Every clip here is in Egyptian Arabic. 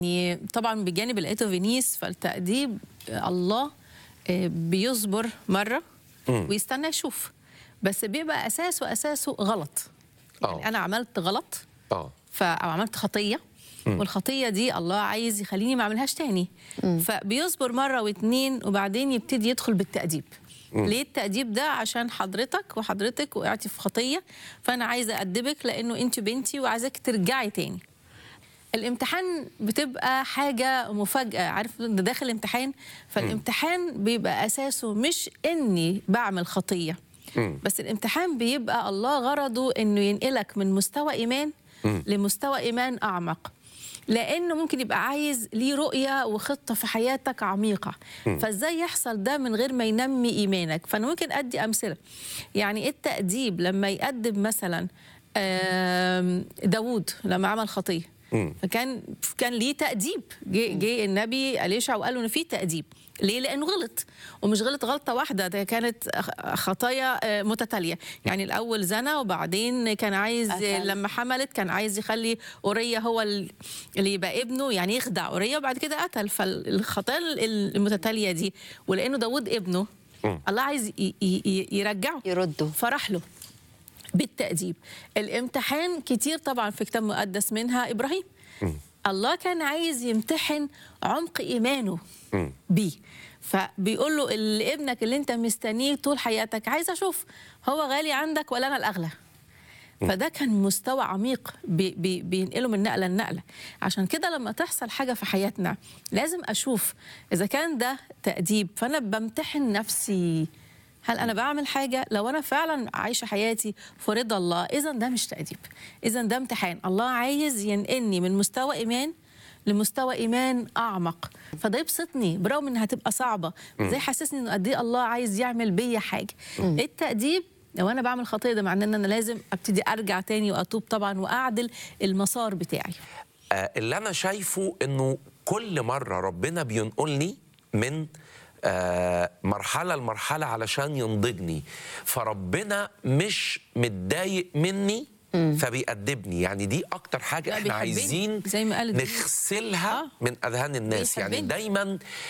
يعني طبعا بجانب الايتو فينيس فالتأديب الله آه، بيصبر مرة ويستنى يشوف بس بيبقى أساسه أساسه غلط يعني آه. أنا عملت غلط اه ف او عملت خطيه والخطيه دي الله عايز يخليني ما اعملهاش تاني فبيصبر مره واتنين وبعدين يبتدي يدخل بالتاديب ليه التأديب ده عشان حضرتك وحضرتك وقعتي في خطية فأنا عايزة أدبك لأنه أنت بنتي وعايزاك ترجعي تاني الامتحان بتبقى حاجة مفاجأة عارف ده داخل امتحان فالامتحان بيبقى أساسه مش إني بعمل خطية بس الامتحان بيبقى الله غرضه إنه ينقلك من مستوى إيمان لمستوى إيمان أعمق لأنه ممكن يبقى عايز ليه رؤية وخطة في حياتك عميقة فإزاي يحصل ده من غير ما ينمي إيمانك فأنا ممكن أدي أمثلة يعني إيه التأديب لما يأدب مثلا آم، داوود لما عمل خطية فكان كان ليه تأديب جه جه النبي أليشع وقال له إن في تأديب ليه؟ لأنه غلط ومش غلط غلطة واحدة ده كانت خ- خطايا آه، متتالية يعني الأول زنى وبعدين كان عايز قتل. لما حملت كان عايز يخلي أوريا هو ال- اللي يبقى ابنه يعني يخدع أوريا وبعد كده قتل فالخطايا ال- المتتالية دي ولأنه داود ابنه الله عايز ي- ي- ي- يرجعه يرده فرح له بالتأديب الامتحان كتير طبعا في كتاب مقدس منها إبراهيم الله كان عايز يمتحن عمق إيمانه بيه فبيقول له اللي ابنك اللي انت مستنيه طول حياتك عايز اشوف هو غالي عندك ولا انا الاغلى فده كان مستوى عميق بي بي بينقله من نقله لنقله عشان كده لما تحصل حاجه في حياتنا لازم اشوف اذا كان ده تاديب فانا بمتحن نفسي هل انا بعمل حاجه لو انا فعلا عايشه حياتي في رضا الله اذا ده مش تاديب اذا ده امتحان الله عايز ينقلني من مستوى ايمان لمستوى ايمان اعمق فده يبسطني برغم انها هتبقى صعبه زي حسسني انه قد ايه الله عايز يعمل بيا حاجه التاديب لو انا بعمل خطيه ده معناه ان انا لازم ابتدي ارجع تاني واتوب طبعا واعدل المسار بتاعي آه، اللي انا شايفه انه كل مره ربنا بينقلني من آه، مرحله لمرحله علشان ينضجني فربنا مش متضايق مني فبيأدبني يعني دي اكتر حاجه لا، احنا بيحبني، عايزين زي ما قالت دي. نغسلها آه. من اذهان الناس يعني بيحبني. دايما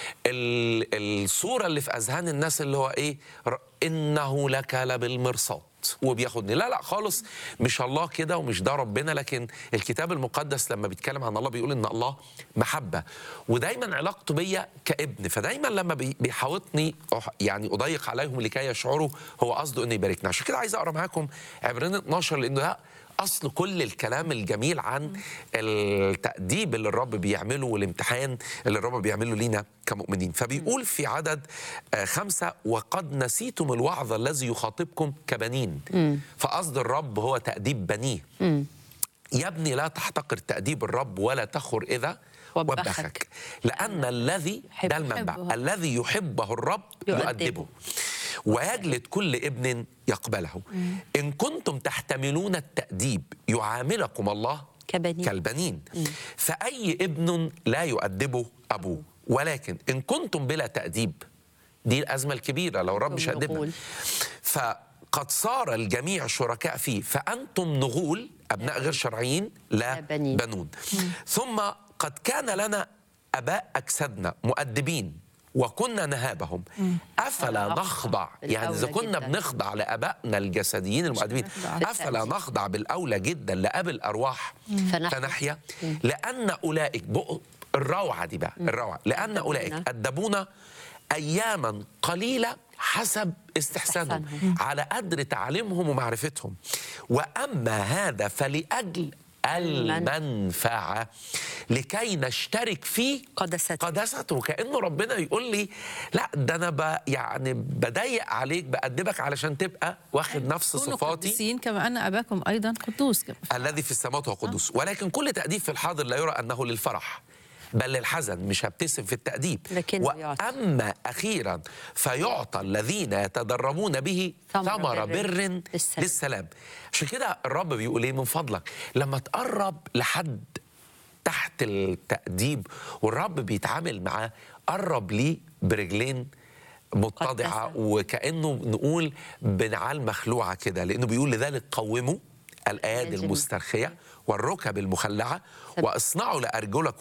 ال- الصوره اللي في اذهان الناس اللي هو ايه ر- انه لك لبالمرصاد وبياخدني لا لا خالص مش الله كده ومش ده ربنا لكن الكتاب المقدس لما بيتكلم عن الله بيقول ان الله محبه ودايما علاقته بيا كابن فدايما لما بي- بيحاوطني أح- يعني اضيق عليهم لكي يشعروا هو قصده انه يباركنا عشان كده عايز اقرا معاكم عبرين 12 لانه ده اصل كل الكلام الجميل عن التاديب اللي الرب بيعمله والامتحان اللي الرب بيعمله لينا كمؤمنين فبيقول في عدد آه، خمسة وقد نسيتم الوعظ الذي يخاطبكم كبنين فقصد الرب هو تأديب بنيه يا ابني لا تحتقر تأديب الرب ولا تخر إذا وبخك. وبخك لأن الذي يحب- ده المنبع يحبه. الذي يحبه الرب يؤدبه. يؤدبه ويجلد كل ابن يقبله إن كنتم تحتملون التأديب يعاملكم الله كبنين. كالبنين فأي ابن لا يؤدبه أبوه ولكن إن كنتم بلا تأديب دي الأزمة الكبيرة لو الرب مش أنتم هيأدبنا نغول. فقد صار الجميع شركاء فيه فأنتم نغول أبناء غير شرعيين لا لا بنين. بنون ثم قد كان لنا أباء أجسادنا مؤدبين وكنا نهابهم أفلا أخضع نخضع يعني إذا بالأولى كنا جداً. بنخضع لآبائنا الجسديين المؤدبين نخضع. أفلا بالتأديب. نخضع بالأولى جدا لأب الأرواح فنحيا. فنحيا لأن أولئك بقوا الروعة دي بقى الروعة لأن أولئك أدبونا أياما قليلة حسب استحسانهم استحسانهم. على قدر تعليمهم ومعرفتهم وأما هذا فلأجل المنفعة لكي نشترك في قدسته. قدسته كأنه ربنا يقول لي لا ده أنا ب يعني بضيق عليك بأدبك علشان تبقى واخد نفس كونوا صفاتي قديسين كما ان اباكم ايضا قدوس كما الذي في السماوات هو قدوس ولكن كل تأديب في الحاضر لا يرى أنه للفرح بل للحزن مش هبتسم في التأديب لكنه يعطي. وأما أخيرا فيعطى الذين يتدربون به ثمر ثمر بر بر للسلام. للسلام عشان كده الرب بيقول ايه من فضلك لما تقرب لحد تحت التأديب والرب بيتعامل معاه قرب ليه برجلين متضعة قدسة. وكأنه نقول بنعال مخلوعة كده لأنه بيقول لذلك قوموا الأيادي الأيادي المسترخية والركب المخلعة واصنعوا لأرجلكم